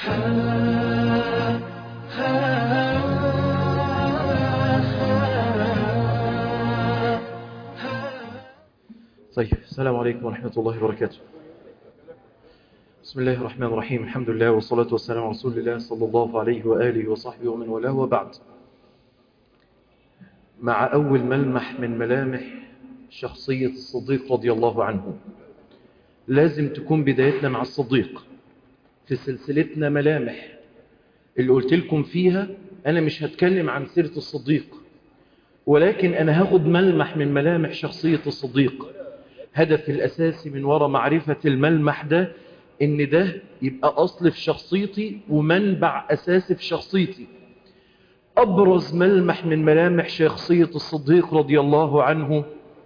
طيب السلام عليكم ورحمة الله وبركاته بسم الله الرحمن الرحيم الحمد لله والصلاة والسلام على رسول الله صلى الله عليه وآله وصحبه ومن والاه وبعد مع أول ملمح من ملامح شخصية الصديق رضي الله عنه لازم تكون بدايتنا مع الصديق في سلسلتنا ملامح اللي قلت لكم فيها أنا مش هتكلم عن سيرة الصديق ولكن أنا هاخد ملمح من ملامح شخصية الصديق هدف الأساسي من وراء معرفة الملمح ده إن ده يبقى أصل في شخصيتي ومنبع أساسي في شخصيتي أبرز ملمح من ملامح شخصية الصديق رضي الله عنه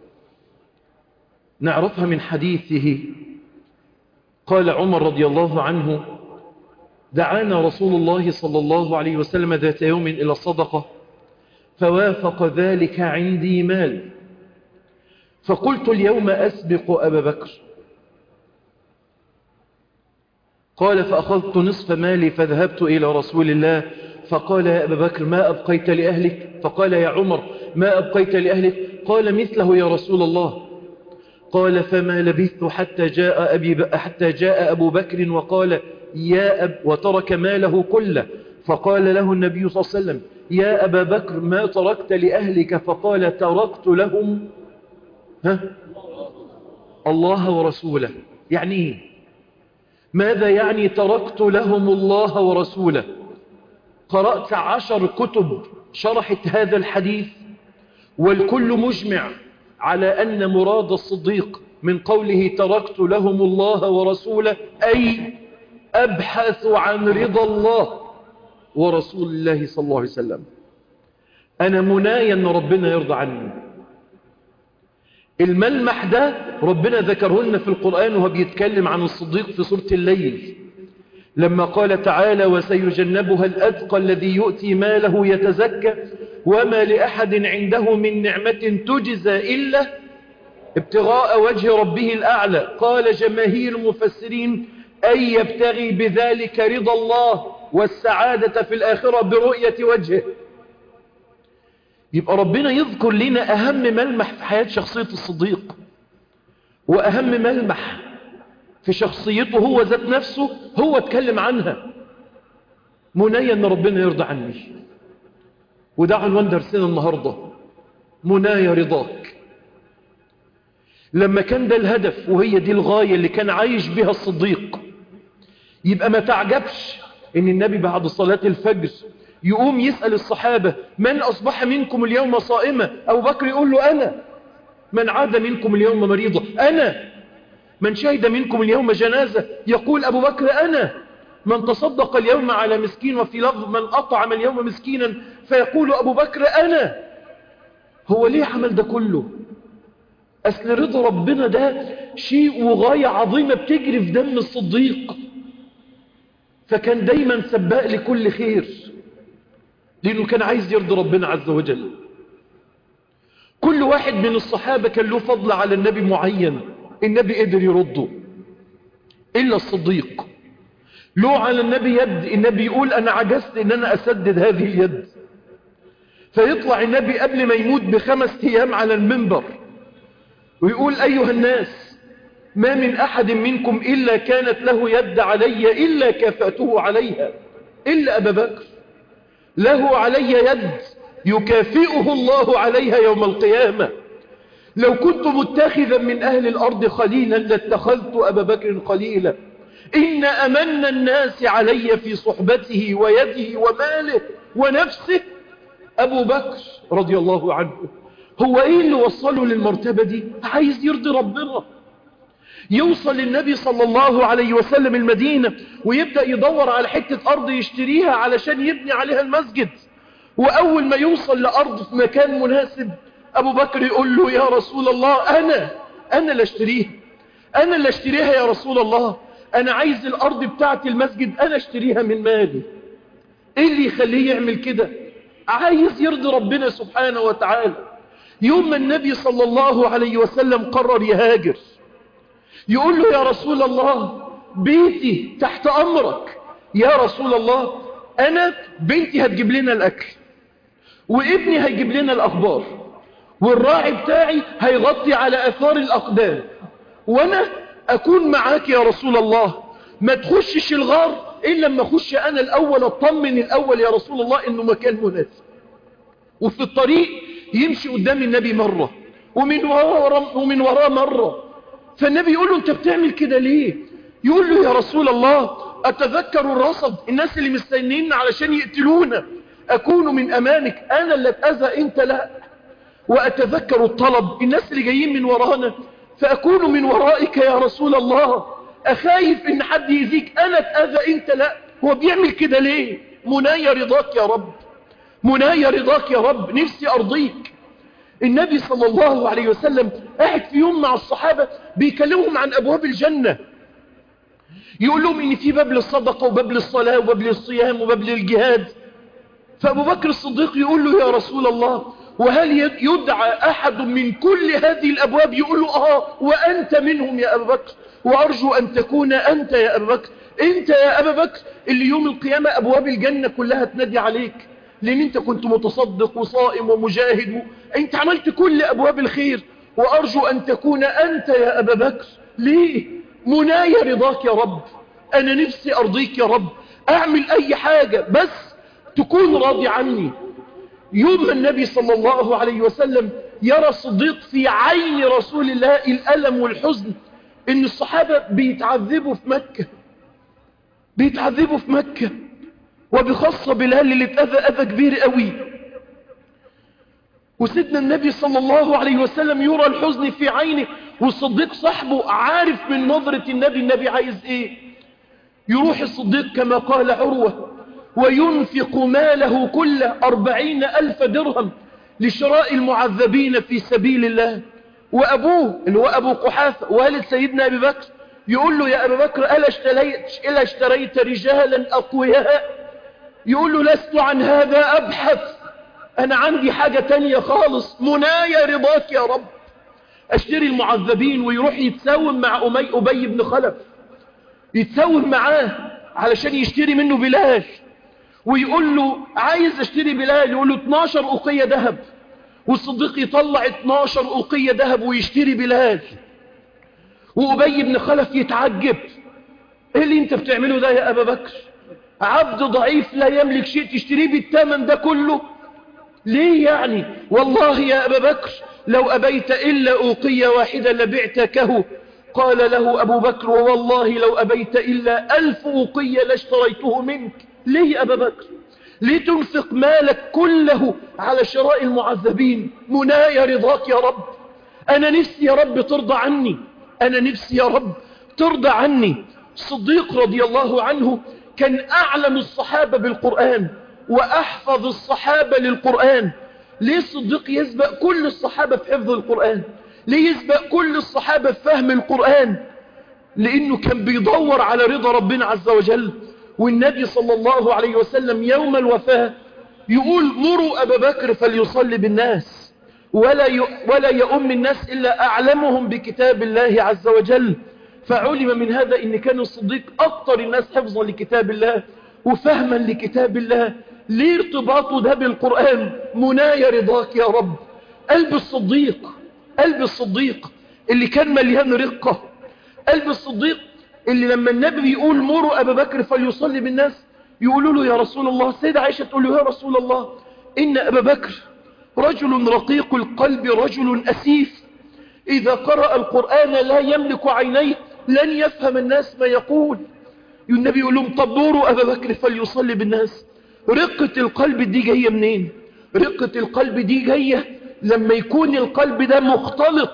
نعرفها من حديثه قال عمر رضي الله عنه دعانا رسول الله صلى الله عليه وسلم ذات يوم إلى الصدقة فوافق ذلك عندي مال فقلت اليوم أسبق أبا بكر قال فأخذت نصف مالي فذهبت إلى رسول الله فقال يا أبا بكر ما أبقيت لأهلك فقال يا عمر ما أبقيت لأهلك قال مثله يا رسول الله قال فما لبثت حتى جاء, أبي ب... حتى جاء أبو بكر وقال يا أب وترك ماله كله فقال له النبي صلى الله عليه وسلم يا أبا بكر ما تركت لأهلك فقال تركت لهم ها الله ورسوله يعني إيه ماذا يعني تركت لهم الله ورسوله قرأت عشر كتب شرحت هذا الحديث والكل مجمع على أن مراد الصديق من قوله تركت لهم الله ورسوله أي أبحث عن رضا الله ورسول الله صلى الله عليه وسلم أنا منايا أن ربنا يرضى عني الملمح ده ربنا ذكره لنا في القرآن وهو بيتكلم عن الصديق في سورة الليل لما قال تعالى وسيجنبها الأتقى الذي يؤتي ماله يتزكى وما لأحد عنده من نعمة تجزى إلا ابتغاء وجه ربه الأعلى قال جماهير المفسرين أي يبتغي بذلك رضا الله والسعادة في الآخرة برؤية وجهه يبقى ربنا يذكر لنا أهم ملمح في حياة شخصية الصديق وأهم ملمح في شخصيته هو ذات نفسه هو اتكلم عنها منايا أن ربنا يرضى عني وده عنوان درسنا النهاردة منايا رضاك لما كان ده الهدف وهي دي الغاية اللي كان عايش بها الصديق يبقى ما تعجبش ان النبي بعد صلاة الفجر يقوم يسأل الصحابة من أصبح منكم اليوم صائمة أبو بكر يقول له أنا من عاد منكم اليوم مريضة أنا من شهد منكم اليوم جنازة يقول أبو بكر أنا من تصدق اليوم على مسكين وفي لفظ من أطعم اليوم مسكينا فيقول أبو بكر أنا هو ليه عمل ده كله أصل رضا ربنا ده شيء وغاية عظيمة بتجري في دم الصديق فكان دايما سباق لكل خير لأنه كان عايز يرضي ربنا عز وجل كل واحد من الصحابة كان له فضل على النبي معين النبي قدر يرده إلا الصديق له على النبي يد النبي يقول أنا عجزت إن أنا أسدد هذه اليد فيطلع النبي قبل ما يموت بخمس أيام على المنبر ويقول أيها الناس ما من أحد منكم إلا كانت له يد علي إلا كافأته عليها إلا أبا بكر له علي يد يكافئه الله عليها يوم القيامة لو كنت متخذا من أهل الأرض خليلا لاتخذت أبا بكر قليلا إن أمن الناس علي في صحبته ويده وماله ونفسه أبو بكر رضي الله عنه هو إيه اللي وصله للمرتبة دي عايز يرضي ربنا يوصل للنبي صلى الله عليه وسلم المدينة ويبدأ يدور على حتة أرض يشتريها علشان يبني عليها المسجد وأول ما يوصل لأرض في مكان مناسب أبو بكر يقول له يا رسول الله أنا أنا اللي اشتريها أنا اللي اشتريها يا رسول الله أنا عايز الأرض بتاعة المسجد أنا اشتريها من مالي إيه اللي يخليه يعمل كده عايز يرضي ربنا سبحانه وتعالى يوم ما النبي صلى الله عليه وسلم قرر يهاجر يقول له يا رسول الله بيتي تحت أمرك يا رسول الله أنا بنتي هتجيب لنا الأكل وابني هيجيب لنا الأخبار والراعي بتاعي هيغطي على أثار الأقدام وأنا أكون معاك يا رسول الله ما تخشش الغار إلا لما أخش أنا الأول أطمن الأول يا رسول الله إنه مكان مناسب وفي الطريق يمشي قدام النبي مرة ومن وراه ومن وراه مرة فالنبي يقول له أنت بتعمل كده ليه يقول له يا رسول الله أتذكر الرصد الناس اللي مستنين علشان يقتلونا أكون من أمانك أنا اللي أتأذى أنت لا وأتذكر الطلب الناس اللي جايين من ورانا فأكون من ورائك يا رسول الله أخايف إن حد يزيك أنا أتأذى أنت لا هو بيعمل كده ليه منايا رضاك يا رب منايا رضاك يا رب نفسي أرضيك النبي صلى الله عليه وسلم قاعد في يوم مع الصحابة بيكلمهم عن أبواب الجنة يقول لهم إن في باب للصدقة وباب للصلاة وباب للصيام وباب للجهاد فأبو بكر الصديق يقول له يا رسول الله وهل يدعى أحد من كل هذه الأبواب يقول له آه وأنت منهم يا أبا بكر وأرجو أن تكون أنت يا أبا بكر أنت يا أبا بكر اللي يوم القيامة أبواب الجنة كلها تنادي عليك لأن أنت كنت متصدق وصائم ومجاهد و... أنت عملت كل أبواب الخير وأرجو أن تكون أنت يا أبا بكر ليه منايا رضاك يا رب أنا نفسي أرضيك يا رب أعمل أي حاجة بس تكون راضي عني يوم النبي صلى الله عليه وسلم يرى الصديق في عين رسول الله الألم والحزن إن الصحابة بيتعذبوا في مكة بيتعذبوا في مكة وبخاصة بلال اللي اتأذى أذى كبير قوي وسيدنا النبي صلى الله عليه وسلم يرى الحزن في عينه والصديق صاحبه عارف من نظرة النبي النبي عايز ايه يروح الصديق كما قال عروة وينفق ماله كله أربعين ألف درهم لشراء المعذبين في سبيل الله وأبوه اللي هو أبو قحافة والد سيدنا أبي بكر يقول له يا أبي بكر ألا اشتريت, ألا اشتريت رجالا أقوياء يقول له لست عن هذا أبحث أنا عندي حاجة تانية خالص منايا رضاك يا رب أشتري المعذبين ويروح يتساوم مع أمي أبي بن خلف يتساوم معاه علشان يشتري منه بلال ويقول له عايز اشتري بلال يقول له 12 أقية ذهب والصديق يطلع 12 أقية ذهب ويشتري بلال وأبي بن خلف يتعجب ايه اللي انت بتعمله ده يا أبا بكر عبد ضعيف لا يملك شيء تشتريه بالثمن ده كله ليه يعني والله يا أبا بكر لو أبيت إلا أوقية واحدة لبعتكه قال له أبو بكر ووالله لو أبيت إلا ألف أوقية لاشتريته منك ليه يا أبا بكر ليه تنفق مالك كله على شراء المعذبين منايا رضاك يا رب أنا نفسي يا رب ترضى عني أنا نفسي يا رب ترضى عني الصديق رضي الله عنه كان أعلم الصحابة بالقرآن وأحفظ الصحابة للقرآن ليه الصديق يسبق كل الصحابة في حفظ القرآن ليه يسبق كل الصحابة في فهم القرآن لأنه كان بيدور على رضا ربنا عز وجل والنبي صلى الله عليه وسلم يوم الوفاة يقول مروا أبا بكر فليصلي بالناس ولا ولا يؤم الناس إلا أعلمهم بكتاب الله عز وجل فعلم من هذا إن كان الصديق أكثر الناس حفظا لكتاب الله وفهما لكتاب الله ليه ارتباطه ده بالقرآن منايا رضاك يا رب قلب الصديق قلب الصديق اللي كان مليان رقة قلب الصديق اللي لما النبي يقول مروا أبا بكر فليصلي بالناس يقولوا له يا رسول الله السيدة عائشة تقول له يا رسول الله إن أبا بكر رجل رقيق القلب رجل أسيف إذا قرأ القرآن لا يملك عينيه لن يفهم الناس ما يقول النبي يقول لهم طب نوروا أبا بكر فليصلي بالناس رقة القلب دي جاية منين رقة القلب دي جاية لما يكون القلب ده مختلط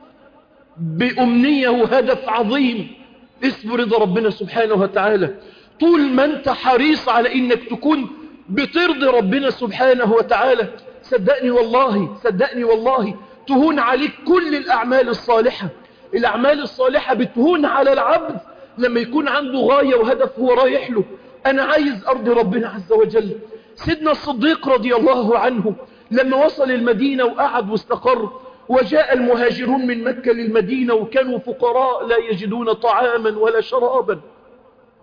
بأمنية وهدف عظيم اسم رضا ربنا سبحانه وتعالى طول ما انت حريص على انك تكون بترضي ربنا سبحانه وتعالى صدقني والله صدقني والله تهون عليك كل الأعمال الصالحة الأعمال الصالحة بتهون على العبد لما يكون عنده غاية وهدف هو رايح له أنا عايز أرضي ربنا عز وجل سيدنا الصديق رضي الله عنه لما وصل المدينة وقعد واستقر وجاء المهاجرون من مكة للمدينة وكانوا فقراء لا يجدون طعاما ولا شرابا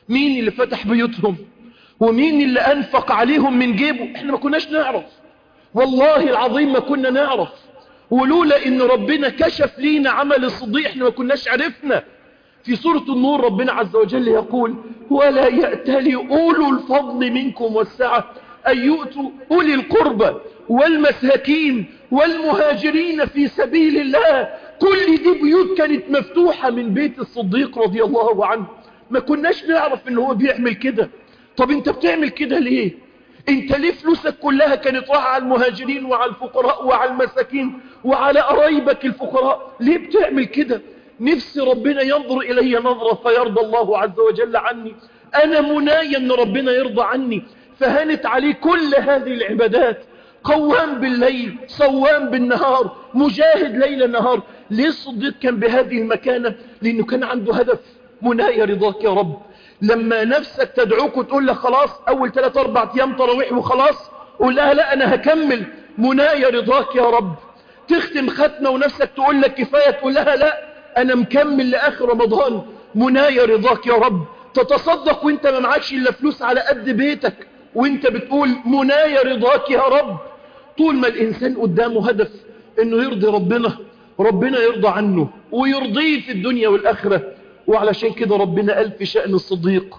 مين اللي فتح بيوتهم ومين اللي أنفق عليهم من جيبه احنا ما كناش نعرف والله العظيم ما كنا نعرف ولولا ان ربنا كشف لينا عمل الصديق احنا ما كناش عرفنا في سورة النور ربنا عز وجل يقول ولا يأتل أولو الفضل منكم والسعة أن يؤتوا أولي القربى والمساكين والمهاجرين في سبيل الله كل دي بيوت كانت مفتوحة من بيت الصديق رضي الله عنه ما كناش نعرف ان هو بيعمل كده طب انت بتعمل كده ليه انت ليه فلوسك كلها كانت راحة على المهاجرين وعلى الفقراء وعلى المساكين وعلى قرايبك الفقراء ليه بتعمل كده نفسي ربنا ينظر إلي نظرة فيرضى الله عز وجل عني أنا منايا أن ربنا يرضى عني فهنت عليه كل هذه العبادات قوام بالليل صوام بالنهار مجاهد ليل نهار ليه الصديق كان بهذه المكانة لأنه كان عنده هدف منايا رضاك يا رب لما نفسك تدعوك وتقول لك خلاص أول 3 أربع أيام تراويح وخلاص قول لها لا أنا هكمل منايا رضاك يا رب تختم ختمة ونفسك تقول لك كفاية تقول لها لا أنا مكمل لآخر رمضان منايا رضاك يا رب تتصدق وانت ما معكش إلا فلوس على قد بيتك وانت بتقول منايا رضاك يا رب طول ما الإنسان قدامه هدف انه يرضي ربنا ربنا يرضى عنه ويرضيه في الدنيا والآخرة وعلشان كده ربنا قال في شأن الصديق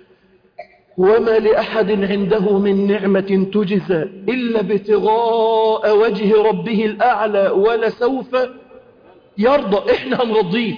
وما لأحد عنده من نعمة تجزى إلا ابتغاء وجه ربه الأعلى ولسوف يرضى احنا هنرضيه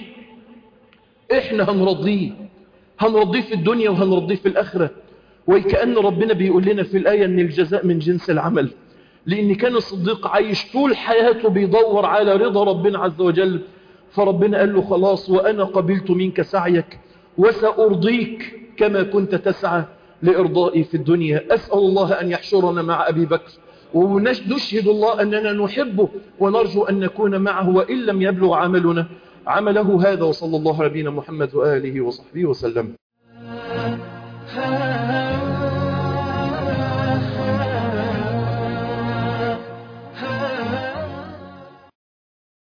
احنا هنرضيه هنرضيه في الدنيا وهنرضيه في الآخرة وكأن ربنا بيقول لنا في الآية أن الجزاء من جنس العمل لأن كان الصديق عايش طول حياته بيدور على رضا ربنا عز وجل فربنا قال له خلاص وأنا قبلت منك سعيك وسأرضيك كما كنت تسعى لإرضائي في الدنيا أسأل الله أن يحشرنا مع أبي بكر ونشهد الله أننا نحبه ونرجو أن نكون معه وإن لم يبلغ عملنا عمله هذا وصلى الله على نبينا محمد وآله وصحبه وسلم